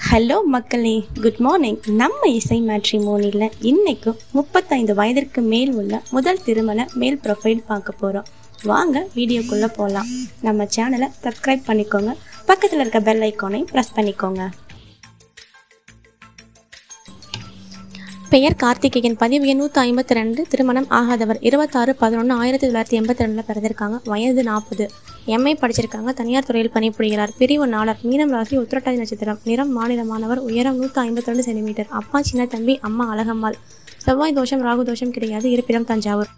hello மக்களே good morning நம்ம இசை மேட்ரிமோனியில் இன்னைக்கு முப்பத்தைந்து வயதிற்கு மேல் உள்ள முதல் திருமண மேல் ப்ரொஃபைல் பார்க்க போகிறோம் வாங்க வீடியோக்குள்ளே போகலாம் நம்ம சேனலை சப்ஸ்கிரைப் பண்ணிக்கோங்க பக்கத்தில் இருக்க பெல் ஐக்கானையும் ப்ரெஸ் பண்ணிக்கோங்க பெயர் கார்த்திகேயன் பதிவு எண் நூற்றி ஐம்பத்தி ரெண்டு திருமணம் ஆகாதவர் இருபத்தாறு பதினொன்று ஆயிரத்தி தொள்ளாயிரத்தி எண்பத்தி ரெண்டில் பிறந்திருக்காங்க வயது நாற்பது எம்ஏ படிச்சிருக்காங்க தனியார் துறையில் பணிபுரிகிறார் பிரிவு நாளர் மீனம் ராசி உத்திரட்டாதி நட்சத்திரம் நிறம் மாநிலமானவர் உயரம் நூற்றி ஐம்பத்தி ரெண்டு சென்டிமீட்டர் அப்பா சின்ன தம்பி அம்மா அழகம்மாள் செவ்வாய் தோஷம் ராகு தோஷம் கிடையாது இருப்பிடம் தஞ்சாவூர்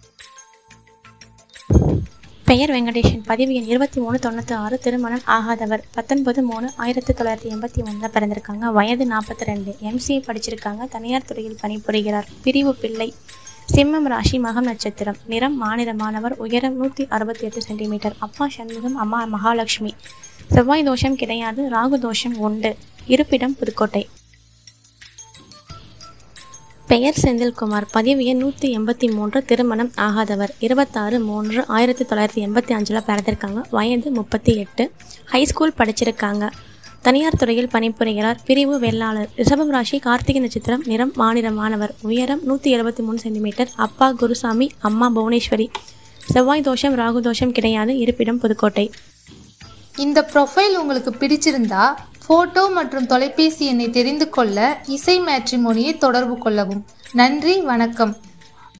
பெயர் வெங்கடேஷன் பதிவு எண் இருபத்தி மூணு தொண்ணூற்றி ஆறு திருமணம் ஆகாதவர் பத்தொன்பது மூணு ஆயிரத்தி தொள்ளாயிரத்தி எண்பத்தி ஒன்றில் பிறந்திருக்காங்க வயது நாற்பத்தி ரெண்டு எம்சிஏ படிச்சிருக்காங்க தனியார் துறையில் பணிபுரிகிறார் பிரிவு பிள்ளை சிம்மம் ராசி மகம் நட்சத்திரம் நிறம் மாநிலமானவர் உயரம் நூற்றி அறுபத்தி எட்டு சென்டிமீட்டர் அப்பா சண்முகம் அம்மா மகாலட்சுமி செவ்வாய் தோஷம் கிடையாது ராகு தோஷம் உண்டு இருப்பிடம் புதுக்கோட்டை பெயர் செந்தில்குமார் பதிவு எண் நூற்றி எண்பத்தி மூன்று திருமணம் ஆகாதவர் இருபத்தாறு மூன்று ஆயிரத்தி தொள்ளாயிரத்தி எண்பத்தி அஞ்சில் பிறந்திருக்காங்க வயது முப்பத்தி எட்டு ஹைஸ்கூல் படிச்சிருக்காங்க தனியார் துறையில் பணிபுரிகிறார் பிரிவு வெள்ளாளர் ரிஷபம் ராசி கார்த்திகை நட்சத்திரம் நிறம் மாநிலமானவர் உயரம் நூற்றி எழுபத்தி மூணு சென்டிமீட்டர் அப்பா குருசாமி அம்மா புவனேஸ்வரி செவ்வாய் தோஷம் ராகு தோஷம் கிடையாது இருப்பிடம் புதுக்கோட்டை இந்த ப்ரொஃபைல் உங்களுக்கு பிடிச்சிருந்தா ஃபோட்டோ மற்றும் தொலைபேசி எண்ணை தெரிந்து கொள்ள இசை மேட்ரிமோனியை தொடர்பு கொள்ளவும் நன்றி வணக்கம்